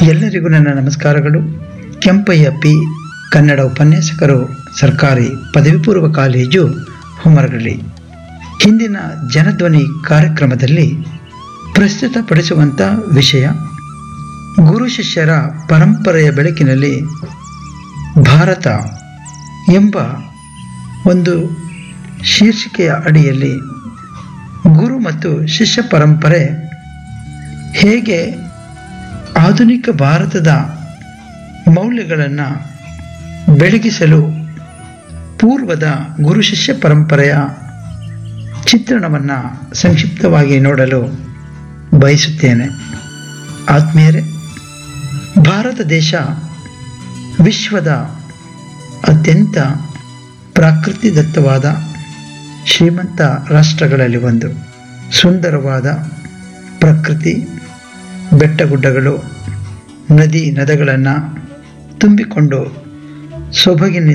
ಎಲ್ಲರಿಗೂ ನನ್ನ ನಮಸ್ಕಾರಗಳು ಕೆಂಪಯ್ಯ ಪಿ ಕನ್ನಡ ಉಪನ್ಯಾಸಕರು ಸರ್ಕಾರಿ ಪದವಿ ಪೂರ್ವ ಕಾಲೇಜು ಹುಮರಗಳ್ಳಿ ಹಿಂದಿನ ಜನಧ್ವನಿ ಕಾರ್ಯಕ್ರಮದಲ್ಲಿ ಪ್ರಸ್ತುತಪಡಿಸುವಂಥ ವಿಷಯ ಗುರು ಶಿಷ್ಯರ ಪರಂಪರೆಯ ಬೆಳಕಿನಲ್ಲಿ ಭಾರತ ಎಂಬ ಒಂದು ಶೀರ್ಷಿಕೆಯ ಅಡಿಯಲ್ಲಿ ಗುರು ಮತ್ತು ಶಿಷ್ಯ ಪರಂಪರೆ ಹೇಗೆ ಆಧುನಿಕ ಭಾರತದ ಮೌಲ್ಯಗಳನ್ನು ಬೆಳಗಿಸಲು ಪೂರ್ವದ ಗುರು ಶಿಷ್ಯ ಪರಂಪರೆಯ ಚಿತ್ರಣವನ್ನು ಸಂಕ್ಷಿಪ್ತವಾಗಿ ನೋಡಲು ಬಯಸುತ್ತೇನೆ ಆತ್ಮೀಯರೇ ಭಾರತ ದೇಶ ವಿಶ್ವದ ಅತ್ಯಂತ ಪ್ರಾಕೃತಿದತ್ತವಾದ ಶ್ರೀಮಂತ ರಾಷ್ಟ್ರಗಳಲ್ಲಿ ಒಂದು ಸುಂದರವಾದ ಪ್ರಕೃತಿ ಬೆಟ್ಟಗುಡ್ಡಗಳು ನದಿ ನದಗಳನ್ನು ತುಂಬಿಕೊಂಡು ಸೊಬಗಿನ